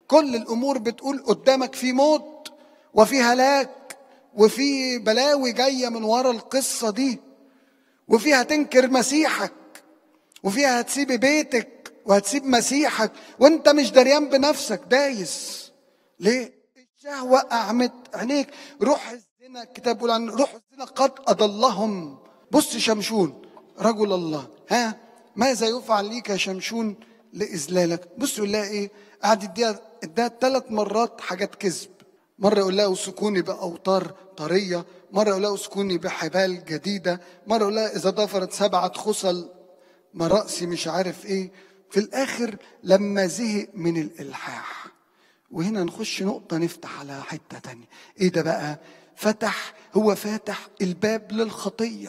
كل الامور بتقول قدامك في موت وفي هلاك وفي بلاوي جايه من ورا القصه دي وفيها تنكر مسيحك وفيها هتسيب بيتك وهتسيب مسيحك وانت مش دريان بنفسك دايس ليه الشهوة أعمت عينيك روح الزنا الكتاب بيقول عن روح الزنا قد أضلهم بص شمشون رجل الله ها ماذا يفعل ليك يا شمشون لإذلالك بص يقول لها إيه قعد يديها اداها ثلاث مرات حاجات كذب مرة يقول لها اسكوني بأوتار طرية مرة يقول لها اسكوني بحبال جديدة مرة يقول لها إذا ضفرت سبعة خصل ما رأسي مش عارف إيه في الآخر لما زهق من الإلحاح وهنا نخش نقطة نفتح على حتة تانية إيه ده بقى فتح هو فاتح الباب للخطية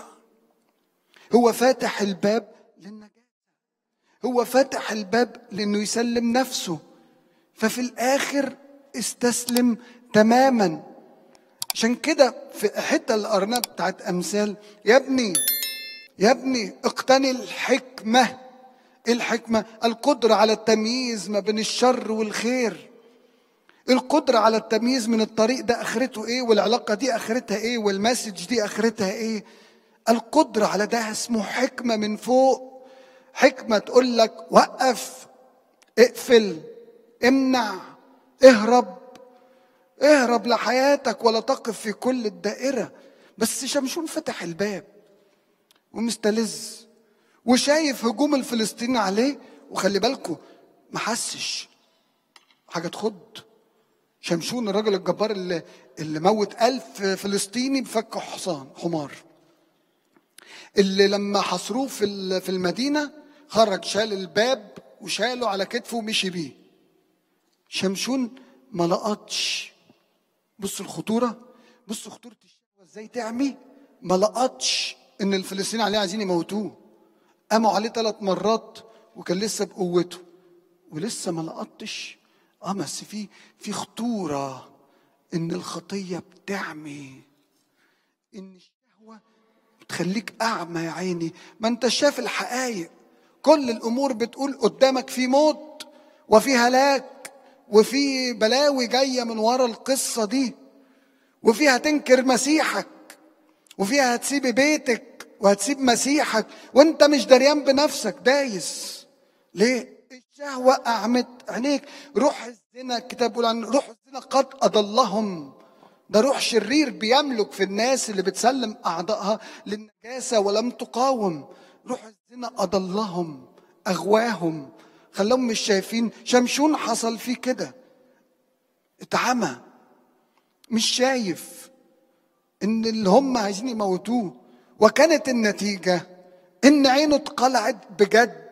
هو فاتح الباب للنجاة هو فاتح الباب لأنه يسلم نفسه ففي الآخر استسلم تماما عشان كده في حتة الأرنب بتاعت أمثال يا ابني يا ابني اقتني الحكمة إيه الحكمة القدرة على التمييز ما بين الشر والخير القدرة على التمييز من الطريق ده آخرته إيه والعلاقة دي آخرتها إيه والمسج دي آخرتها إيه القدرة على ده اسمه حكمة من فوق حكمة تقول لك وقف اقفل امنع اهرب اهرب لحياتك ولا تقف في كل الدائرة بس شمشون فتح الباب ومستلذ وشايف هجوم الفلسطيني عليه وخلي بالكم ما حسش حاجة تخض شمشون الراجل الجبار اللي, اللي موت ألف فلسطيني بفك حصان حمار اللي لما حصروه في في المدينة خرج شال الباب وشاله على كتفه ومشي بيه شمشون ما لقطش بص الخطورة بص خطورة الشهوة ازاي تعمي ما لقطش ان الفلسطينيين عليه عايزين يموتوه قاموا عليه ثلاث مرات وكان لسه بقوته ولسه ما لقطش اه بس في في خطوره ان الخطيه بتعمي ان الشهوه بتخليك اعمى يا عيني ما انت شايف الحقائق كل الامور بتقول قدامك في موت وفي هلاك وفي بلاوي جايه من ورا القصه دي وفيها تنكر مسيحك وفيها هتسيب بيتك وهتسيب مسيحك وانت مش دريان بنفسك دايس ليه الشهوة أعمت عينيك روح الزنا الكتاب بيقول عن روح الزنا قد أضلهم ده روح شرير بيملك في الناس اللي بتسلم أعضائها للنجاسة ولم تقاوم روح الزنا أضلهم أغواهم خلاهم مش شايفين شمشون حصل فيه كده اتعمى مش شايف ان اللي هم عايزين يموتوه وكانت النتيجة ان عينه اتقلعت بجد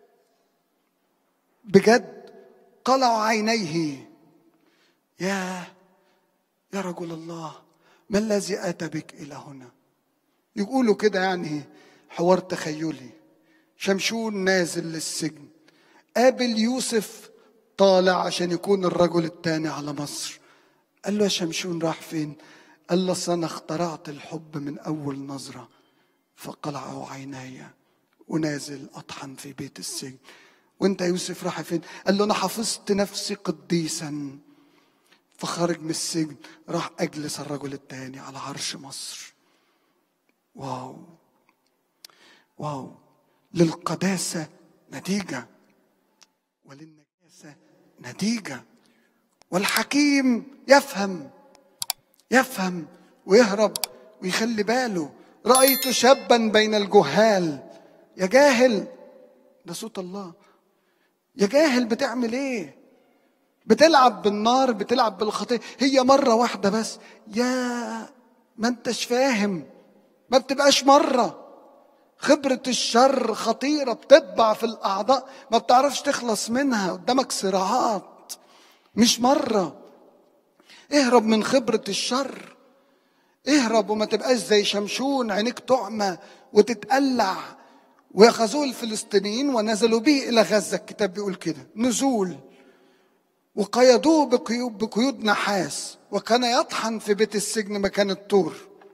بجد قلعوا عينيه يا يا رجل الله ما الذي اتى بك الى هنا يقولوا كده يعني حوار تخيلي شمشون نازل للسجن قابل يوسف طالع عشان يكون الرجل الثاني على مصر قال له يا شمشون راح فين قال له انا اخترعت الحب من اول نظره فقلعه عيناي ونازل اطحن في بيت السجن وانت يا يوسف راح فين قال له انا حفظت نفسي قديسا فخرج من السجن راح اجلس الرجل الثاني على عرش مصر واو واو للقداسه نتيجه وللنجاسه نتيجه والحكيم يفهم يفهم ويهرب ويخلي باله رايت شابا بين الجهال يا جاهل ده صوت الله يا جاهل بتعمل ايه بتلعب بالنار بتلعب بالخطيه هي مره واحده بس يا ما انتش فاهم ما بتبقاش مره خبرة الشر خطيرة بتطبع في الأعضاء ما بتعرفش تخلص منها قدامك صراعات مش مرة اهرب من خبرة الشر اهرب وما تبقاش زي شمشون عينيك تعمى وتتقلع واخذوه الفلسطينيين ونزلوا به الى غزه الكتاب بيقول كده نزول وقيدوه بقيود بقيود نحاس وكان يطحن في بيت السجن مكان الطور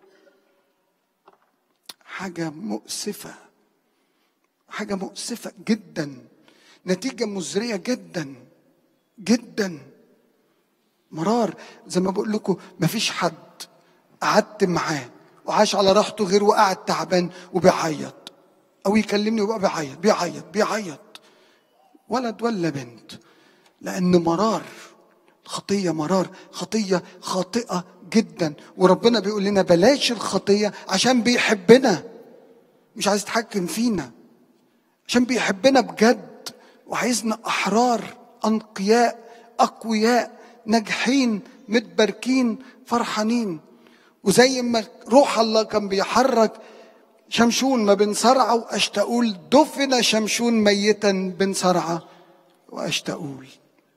حاجه مؤسفه حاجه مؤسفه جدا نتيجه مزريه جدا جدا مرار زي ما بقول لكم مفيش حد قعدت معاه وعاش على راحته غير وقعد تعبان وبيعيط او يكلمني ويبقى بيعيط بيعيط بيعيط ولد ولا بنت لان مرار خطيه مرار خطيه خاطئه جدا وربنا بيقول لنا بلاش الخطيه عشان بيحبنا مش عايز يتحكم فينا عشان بيحبنا بجد وعايزنا احرار انقياء اقوياء ناجحين متباركين فرحانين وزي ما روح الله كان بيحرك شمشون ما بين صرعة وأشتاؤول دفن شمشون ميتا بين صرعة وأشتاؤول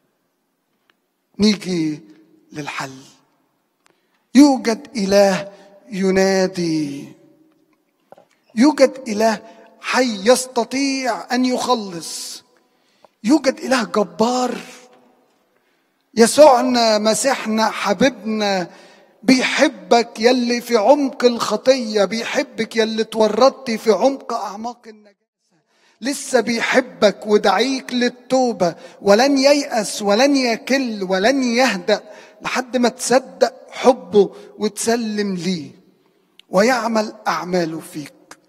نيجي للحل يوجد إله ينادي يوجد إله حي يستطيع أن يخلص يوجد إله جبار يسوعنا مسيحنا حبيبنا بيحبك يلي في عمق الخطية بيحبك يلي تورطتي في عمق أعماق النجاسة لسه بيحبك ودعيك للتوبة ولن ييأس ولن يكل ولن يهدأ لحد ما تصدق حبه وتسلم ليه ويعمل أعماله فيك